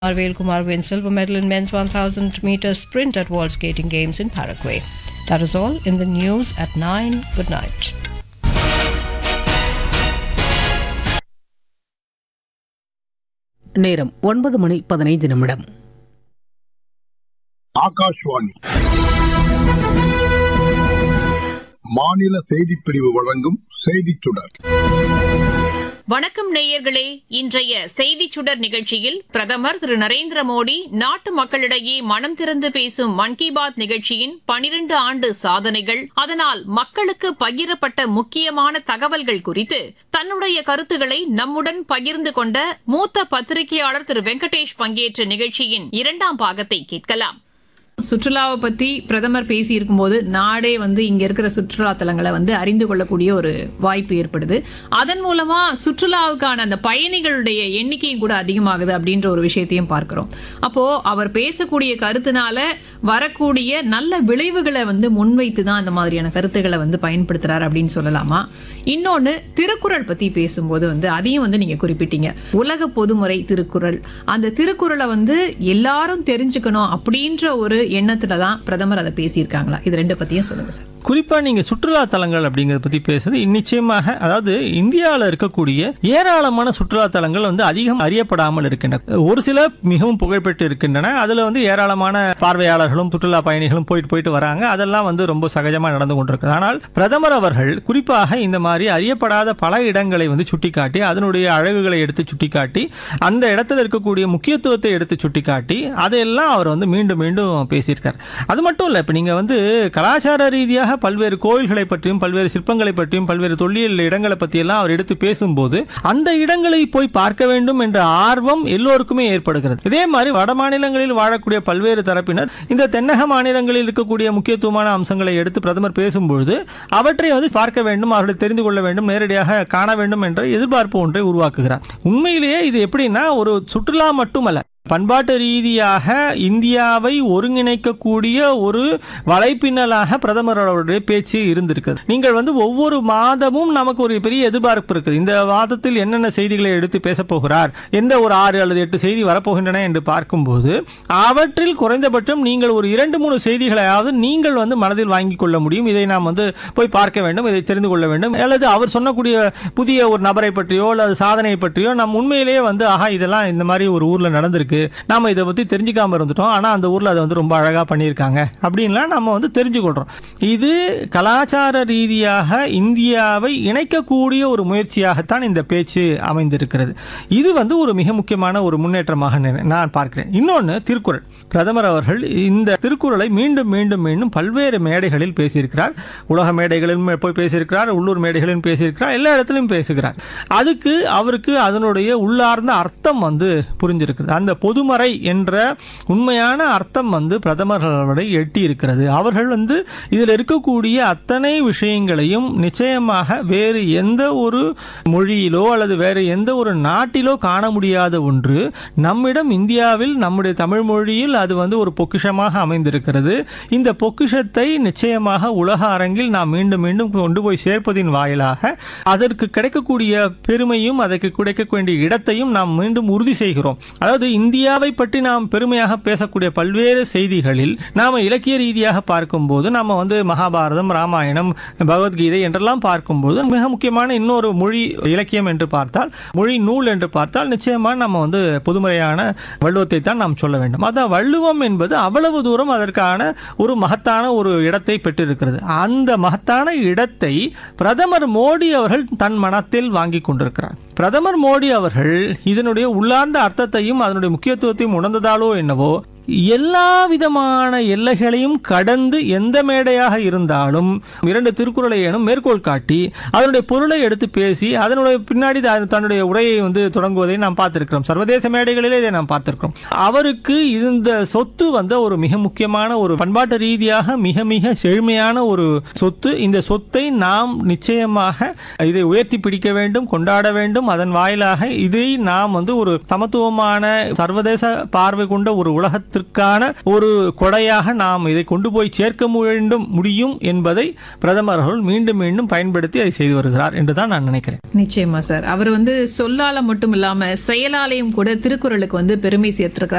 Arvel Kumar wins silver medal in men's 1000 meter sprint at World Skating Games in Paraguay. That is all in the news at 9. Good night. நேரம் ஒன்பது மணி பதினைந்து நிமிடம் ஆகாஷ்வாணி மாநில செய்திப் பிரிவு வழங்கும் செய்திச் சுடர் வணக்கம் நேயர்களே இன்றைய செய்திச் சுடர் நிகழ்ச்சியில் பிரதமர் திரு நரேந்திர மோடி நாட்டு மக்களிடையே மனம் திறந்து பேசும் மன் கி பாத் நிகழ்ச்சியின் பனிரண்டு ஆண்டு சாதனைகள் அதனால் மக்களுக்கு பகிரப்பட்ட முக்கியமான தகவல்கள் குறித்து தன்னுடைய கருத்துக்களை நம்முடன் பகிர்ந்து கொண்ட மூத்த பத்திரிகையாளர் திரு வெங்கடேஷ் பங்கேற்ற நிகழ்ச்சியின் இரண்டாம் பாகத்தை கேட்கலாம் சுற்றுலாவை பத்தி பிரதமர் பேசி இருக்கும்போது நாடே வந்து இங்க இருக்கிற சுற்றுலா தலங்களை வந்து அறிந்து கொள்ளக்கூடிய ஒரு வாய்ப்பு ஏற்படுது அதன் மூலமா சுற்றுலாவுக்கான அந்த பயணிகளுடைய எண்ணிக்கையும் கூட அதிகமாகுது அப்படின்ற ஒரு விஷயத்தையும் பார்க்கிறோம் அப்போ அவர் பேசக்கூடிய கருத்துனால வரக்கூடிய நல்ல விளைவுகளை வந்து முன்வைத்து தான் அந்த மாதிரியான கருத்துக்களை வந்து பயன்படுத்துறாரு அப்படின்னு சொல்லலாமா இன்னொன்னு திருக்குறள் பத்தி பேசும்போது வந்து அதையும் வந்து நீங்க குறிப்பிட்டீங்க உலக பொதுமுறை திருக்குறள் அந்த திருக்குறளை வந்து எல்லாரும் தெரிஞ்சுக்கணும் அப்படின்ற ஒரு எண்ணத்துல தான் பிரதமர் அதை பேசியிருக்காங்களா இது ரெண்டு பத்தியும் சொல்லுங்க சார் குறிப்பாக நீங்கள் சுற்றுலா தலங்கள் அப்படிங்கிறத பற்றி பேசுறது நிச்சயமாக அதாவது இந்தியாவில் இருக்கக்கூடிய ஏராளமான சுற்றுலா தலங்கள் வந்து அதிகம் அறியப்படாமல் இருக்கின்றன ஒரு சில மிகவும் புகழ்பெற்று இருக்கின்றன அதில் வந்து ஏராளமான பார்வையாளர்களும் சுற்றுலா பயணிகளும் போயிட்டு போயிட்டு வராங்க அதெல்லாம் வந்து ரொம்ப சகஜமாக நடந்து கொண்டிருக்கு ஆனால் பிரதமர் அவர்கள் குறிப்பாக இந்த மாதிரி அறியப்படாத பல இடங்களை வந்து சுட்டிக்காட்டி அதனுடைய அழகுகளை எடுத்து சுட்டிக்காட்டி அந்த இடத்துல இருக்கக்கூடிய முக்கியத்துவத்தை எடுத்து சுட்டிக்காட்டி அதையெல்லாம் அவர் வந்து மீண்டும் மீண்டும் பேசியிருக்கார் அது மட்டும் இல்லை இப்போ நீங்கள் வந்து கலாச்சார ரீதியாக பல்வேறு கோயில்களை பற்றியும் பல்வேறு சிற்பங்களை பற்றியும் பல்வேறு தொல்லியல் இடங்களை பற்றியெல்லாம் அவர் எடுத்து பேசும்போது அந்த இடங்களை போய் பார்க்க வேண்டும் என்ற ஆர்வம் எல்லோருக்குமே ஏற்படுகிறது இதே மாதிரி வட மாநிலங்களில் வாழக்கூடிய பல்வேறு தரப்பினர் இந்த தென்னக மாநிலங்களில் இருக்கக்கூடிய முக்கியத்துவமான அம்சங்களை எடுத்து பிரதமர் பேசும்பொழுது அவற்றை வந்து பார்க்க வேண்டும் அவர்களை தெரிந்து கொள்ள வேண்டும் நேரடியாக காண வேண்டும் என்ற எதிர்பார்ப்பு ஒன்றை உருவாக்குகிறார் உண்மையிலேயே இது எப்படின்னா ஒரு சுற்றுலா மட்டுமல்ல பண்பாட்டு ரீதியாக இந்தியாவை ஒருங்கிணைக்கக்கூடிய ஒரு வலைப்பின்னலாக பிரதமரோட பேச்சு இருந்திருக்குது நீங்கள் வந்து ஒவ்வொரு மாதமும் நமக்கு ஒரு பெரிய எதிர்பார்ப்பு இருக்குது இந்த மாதத்தில் என்னென்ன செய்திகளை எடுத்து பேசப் போகிறார் எந்த ஒரு ஆறு அல்லது எட்டு செய்தி வரப்போகின்றன என்று பார்க்கும்போது அவற்றில் குறைந்தபட்சம் நீங்கள் ஒரு இரண்டு மூணு செய்திகளையாவது நீங்கள் வந்து மனதில் வாங்கிக் கொள்ள முடியும் இதை நாம் வந்து போய் பார்க்க வேண்டும் இதை தெரிந்து கொள்ள வேண்டும் அல்லது அவர் சொன்னக்கூடிய புதிய ஒரு நபரை பற்றியோ அல்லது சாதனை பற்றியோ நாம் உண்மையிலேயே வந்து ஆஹா இதெல்லாம் இந்த மாதிரி ஒரு ஊர்ல நடந்திருக்கு நாம இதை பத்தி தெரிஞ்சுக்காம இருந்துட்டோம் ஆனா அந்த ஊர்ல அதை வந்து ரொம்ப அழகா பண்ணியிருக்காங்க அப்படின்லாம் நம்ம வந்து தெரிஞ்சுக்கொள்றோம் இது கலாச்சார ரீதியாக இந்தியாவை இணைக்கக்கூடிய ஒரு முயற்சியாகத்தான் இந்த பேச்சு அமைந்திருக்கிறது இது வந்து ஒரு மிக முக்கியமான ஒரு முன்னேற்றமாக நினை- நான் பார்க்கிறேன் இன்னொன்று திருக்குறள் பிரதமர் அவர்கள் இந்த திருக்குறளை மீண்டும் மீண்டும் மீண்டும் பல்வேறு மேடைகளில் பேசியிருக்கிறார் உலக மேடைகளிலும் போய் பேசியிருக்கிறார் உள்ளூர் மேடைகளிலும் பேசியிருக்கிறார் எல்லா இடத்திலும் பேசுகிறார் அதுக்கு அவருக்கு அதனுடைய உள்ளார்ந்த அர்த்தம் வந்து புரிஞ்சிருக்கிறது அந்த பொதுமறை என்ற உண்மையான அர்த்தம் வந்து பிரதமர்களுடைய எட்டி இருக்கிறது அவர்கள் வந்து இதில் இருக்கக்கூடிய அத்தனை விஷயங்களையும் நிச்சயமாக வேறு எந்த ஒரு மொழியிலோ அல்லது வேறு எந்த ஒரு நாட்டிலோ காண முடியாத ஒன்று நம்மிடம் இந்தியாவில் நம்முடைய தமிழ் மொழியில் அது வந்து ஒரு பொக்கிஷமாக அமைந்திருக்கிறது இந்த பொக்கிஷத்தை நிச்சயமாக உலக அரங்கில் நாம் மீண்டும் மீண்டும் கொண்டு போய் சேர்ப்பதின் வாயிலாக அதற்கு கிடைக்கக்கூடிய பெருமையும் அதற்கு கிடைக்க வேண்டிய இடத்தையும் நாம் மீண்டும் உறுதி செய்கிறோம் அதாவது இந்தியாவை பற்றி நாம் பெருமையாக பேசக்கூடிய பல்வேறு செய்திகளில் நாம் இலக்கிய ரீதியாக பார்க்கும்போது நம்ம வந்து மகாபாரதம் ராமாயணம் பகவத்கீதை என்றெல்லாம் பார்க்கும்போது மிக முக்கியமான இன்னொரு மொழி இலக்கியம் என்று பார்த்தால் மொழி நூல் என்று பார்த்தால் நிச்சயமாக நம்ம வந்து பொதுமுறையான வள்ளுவத்தை தான் நாம் சொல்ல வேண்டும் அதான் வள்ளுவம் என்பது அவ்வளவு தூரம் அதற்கான ஒரு மகத்தான ஒரு இடத்தை பெற்றிருக்கிறது அந்த மகத்தான இடத்தை பிரதமர் மோடி அவர்கள் தன் மனத்தில் வாங்கி கொண்டிருக்கிறார் பிரதமர் மோடி அவர்கள் இதனுடைய உள்ளார்ந்த அர்த்தத்தையும் அதனுடைய முக்கியத்துவத்தையும் உணர்ந்ததாலோ என்னவோ எல்லா விதமான எல்லைகளையும் கடந்து எந்த மேடையாக இருந்தாலும் இரண்டு திருக்குறளை எனும் மேற்கோள் காட்டி அதனுடைய பொருளை எடுத்து பேசி அதனுடைய பின்னாடி த- தன்னுடைய உரையை வந்து தொடங்குவதை நாம் பார்த்திருக்கிறோம் சர்வதேச மேடைகளிலே இதை நாம் பார்த்திருக்கிறோம் அவருக்கு இந்த சொத்து வந்து ஒரு மிக முக்கியமான ஒரு பண்பாட்டு ரீதியாக மிக மிக செழுமையான ஒரு சொத்து இந்த சொத்தை நாம் நிச்சயமாக இதை உயர்த்தி பிடிக்க வேண்டும் கொண்டாட வேண்டும் அதன் வாயிலாக இதை நாம் வந்து ஒரு சமத்துவமான சர்வதேச பார்வை கொண்ட ஒரு உலகத்திற்கான ஒரு கொடையாக நாம் இதை கொண்டு போய் சேர்க்க வேண்டும் முடியும் என்பதை பிரதமர் அவர்கள் மீண்டும் மீண்டும் பயன்படுத்தி அதை செய்து வருகிறார் என்று தான் நான் நினைக்கிறேன் நிச்சயமா சார் அவர் வந்து சொல்லால மட்டும் இல்லாம செயலாலையும் கூட திருக்குறளுக்கு வந்து பெருமை சேர்த்திருக்கிறார்